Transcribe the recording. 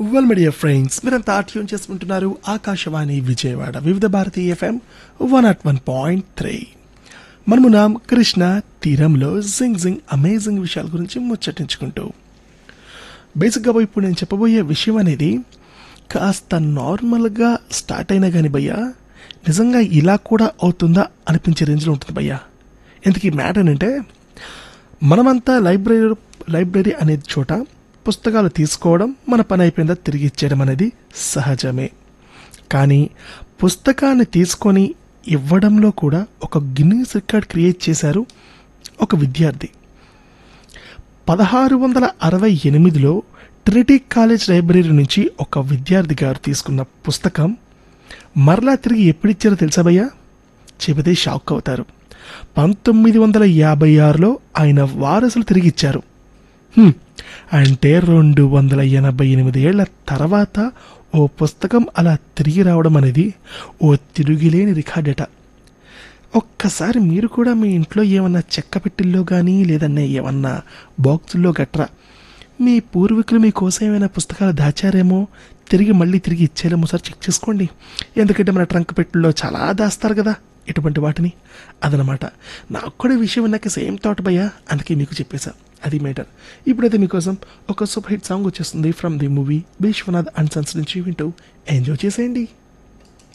well media friends మీరంతా tune చేసుకుంటున్నారు Akashvani Vijayawada Vividh Bharati FM one naught one point three మనము నాం కృష్ణ తీరంలో జింగ్ జింగ్ అమేజింగ్ విషయాల గురించి ముచ్చటించుకుంటూ బేసిక్గా ఇప్పుడు నేను చెప్పబోయే విషయం అనేది కాస్త నార్మల్గా స్టార్ట్ అయినా కానీ భయ్యా నిజంగా ఇలా కూడా అవుతుందా అనిపించే రేంజ్లో ఉంటుంది భయ్యా ఎందుకు ఈ మ్యాటర్ అంటే మనమంతా లైబ్రరీ లైబ్రరీ అనే చోట పుస్తకాలు తీసుకోవడం మన పని అయిపోయిందా తిరిగి ఇచ్చేయడం అనేది సహజమే కానీ పుస్తకాన్ని తీసుకొని ఇవ్వడంలో కూడా ఒక గిన్నీస్ రికార్డ్ క్రియేట్ చేశారు ఒక విద్యార్థి పదహారు వందల అరవై ఎనిమిదిలో ట్రినిటీ కాలేజ్ లైబ్రరీ నుంచి ఒక విద్యార్థి గారు తీసుకున్న పుస్తకం మరలా తిరిగి ఎప్పుడిచ్చారో తెలుసా భయ్యా చెబితే షాక్ అవుతారు పంతొమ్మిది వందల యాభై ఆరులో ఆయన వారసులు తిరిగి ఇచ్చారు హ్మ్, అంటే రెండు వందల ఎనభై ఎనిమిది ఏళ్ల తర్వాత ఓ పుస్తకం అలా తిరిగి రావడం అనేది ఓ తిరుగులేని రికార్డట ఒక్కసారి మీరు కూడా మీ ఇంట్లో ఏమన్నా చెక్క పెట్టిల్లో కానీ లేదన్నా ఏమన్నా బాక్సుల్లో గట్రా మీ పూర్వీకులు మీకోసం ఏమైనా పుస్తకాలు దాచారేమో తిరిగి మళ్ళీ తిరిగి ఇచ్చేలేమో సార్ చెక్ చేసుకోండి ఎందుకంటే మన ట్రంక్ పెట్టెల్లో చాలా దాస్తారు కదా ఇటువంటి వాటిని అదనమాట నాకు కూడా ఈ విషయం నాకు సేమ్ థాట్ భయ్యా అందుకే మీకు చెప్పేశా అది మేటర్ ఇప్పుడైతే మీకోసం ఒక సూపర్ హిట్ సాంగ్ వచ్చేస్తుంది from the movie Viswanath and sons నుంచి వింటూ ఎంజాయ్ చేసేయండి